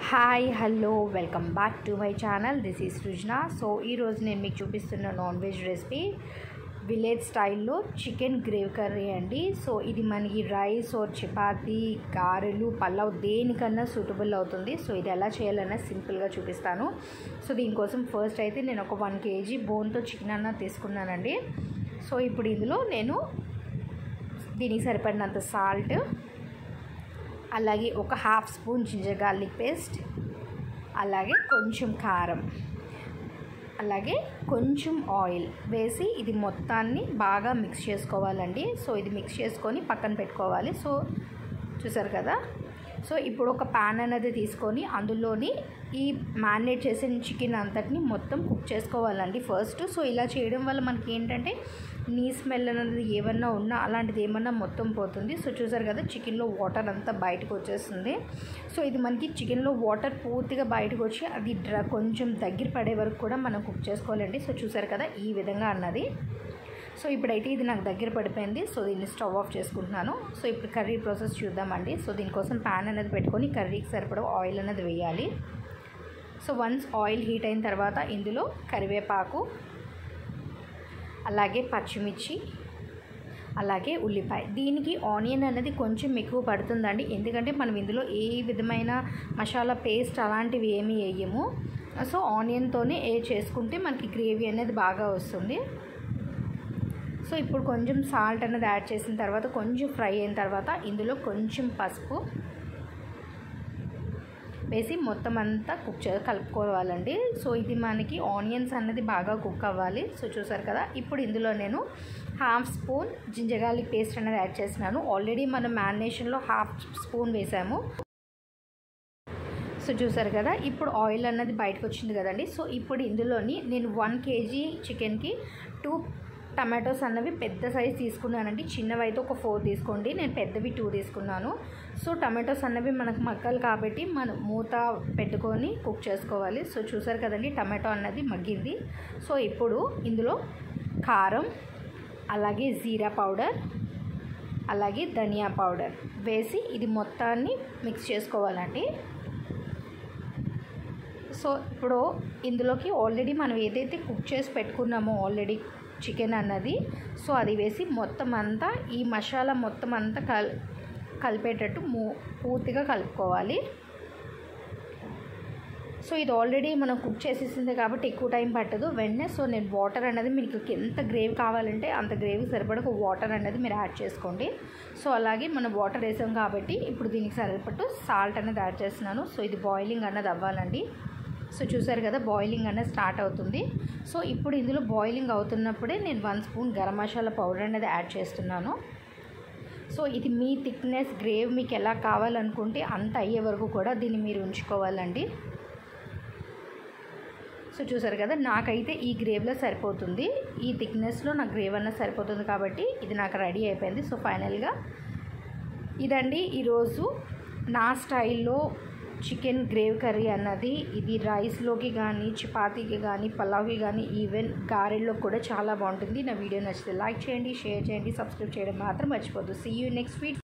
hi hello welcome back to my channel this is Srujana so ఈరోజు నేను మీకు చూపిస్తున్న నాన్ వెజ్ రెసిపీ విలేజ్ స్టైల్లో చికెన్ గ్రేవ్ కర్రీ అండి సో ఇది మనకి రైస్ ఓర్ చపాతీ గారెలు పలావ్ దేనికన్నా సూటబుల్ అవుతుంది సో ఇది ఎలా చేయాలన్నా సింపుల్గా చూపిస్తాను సో దీనికోసం ఫస్ట్ అయితే నేను ఒక వన్ కేజీ బోన్తో చికెన్ అన్న తీసుకున్నానండి సో ఇప్పుడు ఇందులో నేను దీనికి సరిపడినంత సాల్ట్ అలాగే ఒక half spoon ginger garlic paste అలాగే కొంచెం కారం అలాగే కొంచెం ఆయిల్ వేసి ఇది మొత్తాన్ని బాగా మిక్స్ చేసుకోవాలండి సో ఇది మిక్స్ చేసుకొని పక్కన పెట్టుకోవాలి సో చూసారు కదా సో ఇప్పుడు ఒక ప్యాన్ అనేది తీసుకొని అందులోని ఈ మ్యారినేట్ చేసిన చికెన్ అంతటిని మొత్తం కుక్ చేసుకోవాలండి ఫస్ట్ సో ఇలా చేయడం వల్ల మనకి ఏంటంటే నీ స్మెల్ అనేది ఏమన్నా ఉన్నా అలాంటిది ఏమన్నా మొత్తం పోతుంది సో చూసారు కదా చికెన్లో వాటర్ అంతా బయటకు వచ్చేస్తుంది సో ఇది మనకి చికెన్లో వాటర్ పూర్తిగా బయటకు వచ్చి అది డ్ర కొంచెం దగ్గర పడే వరకు కూడా మనం కుక్ చేసుకోవాలండి సో చూసారు కదా ఈ విధంగా అన్నది సో ఇప్పుడైతే ఇది నాకు దగ్గర పడిపోయింది సో దీన్ని స్టవ్ ఆఫ్ చేసుకుంటున్నాను సో ఇప్పుడు కర్రీ ప్రాసెస్ చూద్దామండి సో దీనికోసం ప్యాన్ అనేది పెట్టుకొని కర్రీకి సరిపడ ఆయిల్ అనేది వేయాలి సో వన్స్ ఆయిల్ హీట్ అయిన తర్వాత ఇందులో కరివేపాకు అలాగే పచ్చిమిర్చి అలాగే ఉల్లిపాయ దీనికి ఆనియన్ అనేది కొంచెం ఎక్కువ పడుతుందండి ఎందుకంటే మనం ఇందులో ఏ విధమైన మసాలా పేస్ట్ అలాంటివి ఏమీ వేయము సో ఆనియన్తోనే ఏ చేసుకుంటే మనకి గ్రేవీ అనేది బాగా వస్తుంది సో ఇప్పుడు కొంచెం సాల్ట్ అనేది యాడ్ చేసిన తర్వాత కొంచెం ఫ్రై అయిన తర్వాత ఇందులో కొంచెం పసుపు వేసి మొత్తం అంతా కుక్ చే కలుపుకోవాలండి సో ఇది మనకి ఆనియన్స్ అన్నది బాగా కుక్ అవ్వాలి సో చూసారు కదా ఇప్పుడు ఇందులో నేను half spoon ginger garlic paste అనేది యాడ్ చేసినాను ఆల్రెడీ మనం మ్యారినేషన్లో హాఫ్ స్పూన్ వేసాము సో చూసారు కదా ఇప్పుడు ఆయిల్ అన్నది బయటకు వచ్చింది కదండి సో ఇప్పుడు ఇందులోని నేను వన్ కేజీ చికెన్కి టూ టమాటోస్ అన్నవి పెద్ద సైజ్ తీసుకున్నానండి చిన్నవి అయితే ఒక ఫోర్ తీసుకోండి నేను పెద్దవి టూ తీసుకున్నాను సో టమాటోస్ అన్నవి మనకు మక్కలు కాబట్టి మనం మూత పెట్టుకొని కుక్ చేసుకోవాలి సో చూసారు కదండి టమాటో అన్నది మగ్గింది సో ఇప్పుడు ఇందులో కారం అలాగే జీరా పౌడర్ అలాగే ధనియా పౌడర్ వేసి ఇది మొత్తాన్ని మిక్స్ చేసుకోవాలండి సో ఇప్పుడు ఇందులోకి ఆల్రెడీ మనం ఏదైతే కుక్ చేసి పెట్టుకున్నామో ఆల్రెడీ చికెన్ అన్నది సో అది వేసి మొత్తం అంతా ఈ మసాలా మొత్తం అంతా కల్ కలిపేటట్టు మూ పూర్తిగా కలుపుకోవాలి సో ఇది ఆల్రెడీ మనం కుక్ చేసేసింది కాబట్టి ఎక్కువ టైం పట్టదు వెంటనే సో నేను వాటర్ అనేది మీకు ఎంత గ్రేవీ కావాలంటే అంత గ్రేవీ సరిపడక వాటర్ అనేది మీరు యాడ్ చేసుకోండి సో అలాగే మనం వాటర్ వేసాం కాబట్టి ఇప్పుడు దీనికి సరిపట్టు సాల్ట్ అనేది యాడ్ చేస్తున్నాను సో ఇది బాయిలింగ్ అన్నది అవ్వాలండి సో చూసారు కదా బాయిలింగ్ అనేది స్టార్ట్ అవుతుంది సో ఇప్పుడు ఇందులో బాయిలింగ్ అవుతున్నప్పుడే నేను one spoon garam masala powder అనేది యాడ్ చేస్తున్నాను సో ఇది మీ థిక్నెస్ గ్రేవ్ మీకు ఎలా కావాలనుకుంటే అంత అయ్యే వరకు కూడా దీన్ని మీరు ఉంచుకోవాలండి సో చూసారు కదా నాకైతే ఈ గ్రేవ్లో సరిపోతుంది ఈ థిక్నెస్లో నాకు గ్రేవ్ అన్న సరిపోతుంది కాబట్టి ఇది నాకు రెడీ అయిపోయింది సో ఫైనల్గా ఇదండి ఈరోజు నా స్టైల్లో చికెన్ గ్రేవ్ కర్రీ అన్నది ఇది రైస్లోకి కానీ చపాతీకి కానీ పలావ్కి కానీ ఈవెన్ గారెల్లో కూడా చాలా బాగుంటుంది నా వీడియో నచ్చితే లైక్ చేయండి షేర్ చేయండి సబ్స్క్రైబ్ చేయడం మాత్రం మర్చిపోద్దు సీ యూ నెక్స్ట్ వీక్